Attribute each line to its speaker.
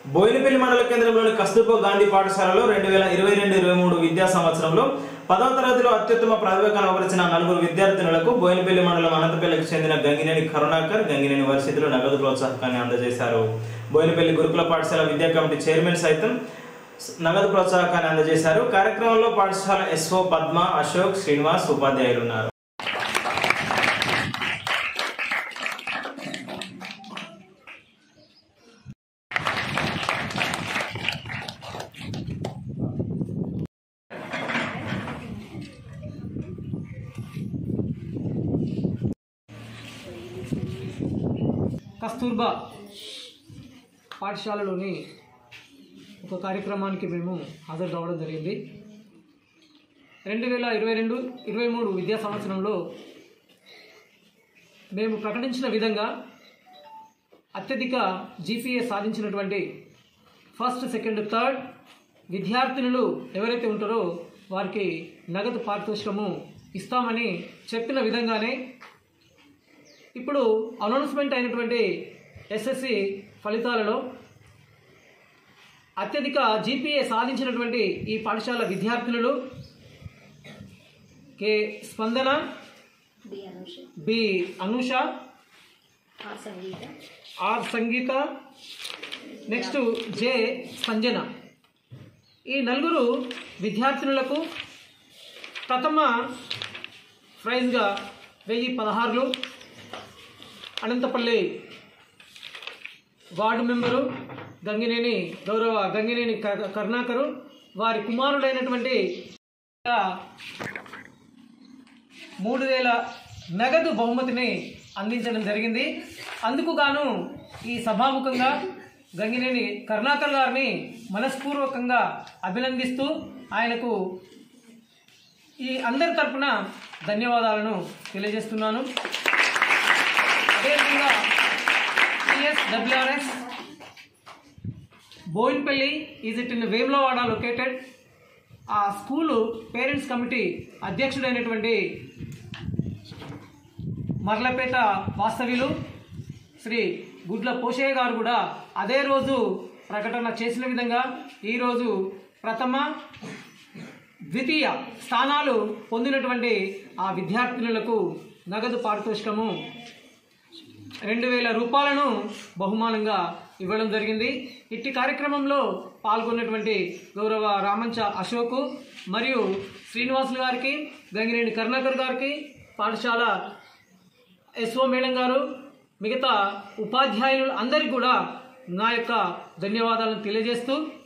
Speaker 1: బోయినపల్లి మండల కేంద్రంలోని కస్తూర్బా గాంధీ పాఠశాలలో రెండు వేల ఇరవై రెండు ఇరవై మూడు విద్యా సంవత్సరంలో పదవ తరగతిలో అత్యుత్తమ ప్రతిభ కనబరిచిన నలుగురు విద్యార్థినులకు బోయినపల్లి మండలం అనంతపల్లికి చెందిన గంగినేని కరుణాకర్ గంగినేని వర్షితులు నగదు ప్రోత్సాహకాన్ని అందజేశారు బోయినపల్లి గురుకుల పాఠశాల విద్యా కమిటీ చైర్మన్ సైతం నగదు ప్రోత్సాహకాన్ని అందజేశారు కార్యక్రమంలో పాఠశాల ఎస్ఓ పద్మ అశోక్ శ్రీనివాస్ ఉపాధ్యాయులు ఉన్నారు
Speaker 2: కస్తూర్బా పాఠశాలలోని ఒక కార్యక్రమానికి మేము హాజరు కావడం జరిగింది రెండు వేల ఇరవై రెండు ఇరవై మూడు విద్యా సంవత్సరంలో మేము ప్రకటించిన విధంగా అత్యధిక జీపీఏ సాధించినటువంటి ఫస్ట్ సెకండ్ థర్డ్ విద్యార్థినులు ఎవరైతే ఉంటారో వారికి నగదు పారితోషికము ఇస్తామని చెప్పిన విధంగానే ఇప్పుడు అనౌన్స్మెంట్ అయినటువంటి ఎస్ఎస్సి ఫలితాలలో అత్యధిక జీపీఏ సాధించినటువంటి ఈ పాఠశాల విద్యార్థినులు కె స్పందన
Speaker 3: బి అనుష
Speaker 2: బి అనూష
Speaker 3: ఆ Sangeetha
Speaker 2: R Sangeetha next J Sanjana ఈ నలుగురు విద్యార్థినులకు ప్రథమ ప్రైజ్గా వెయ్యి పదహారులు అనంతపల్లి వార్డు మెంబరు గంగినేని గౌరవ గంగినేని క- కరుణాకరు వారి కుమారుడైనటువంటి మూడు వేల నగదు బహుమతిని అందించడం జరిగింది అందుకు గాను ఈ సభాముఖంగా గంగినేని కరుణాకర్ గారిని మనస్పూర్వకంగా అభినందిస్తూ ఆయనకు ఈ అందరి తరపున ధన్యవాదాలను తెలియజేస్తున్నాను అదేవిధంగా TSWRS Boinpalli is it in Vemulawada located ఆ స్కూలు పేరెంట్స్ కమిటీ అధ్యక్షుడైనటువంటి మర్లపేట వాస్తవ్యులు శ్రీ గుడ్ల పోషయ్య గారు కూడా అదే రోజు ప్రకటన చేసిన విధంగా ఈరోజు ప్రథమ ద్వితీయ స్థానాలు పొందినటువంటి ఆ విద్యార్థినులకు నగదు పారితోషికము రెండు వేల రూపాయలను బహుమానంగా ఇవ్వడం జరిగింది ఇట్టి కార్యక్రమంలో పాల్గొన్నటువంటి గౌరవ రామంచ అశోక్ మరియు శ్రీనివాసులు గారికి గంగినేని కరుణాకర్ గారికి పాఠశాల ఎస్ఓ మేడం గారు మిగతా ఉపాధ్యాయులు అందరికీ కూడా నా యొక్క ధన్యవాదాలను తెలియజేస్తూ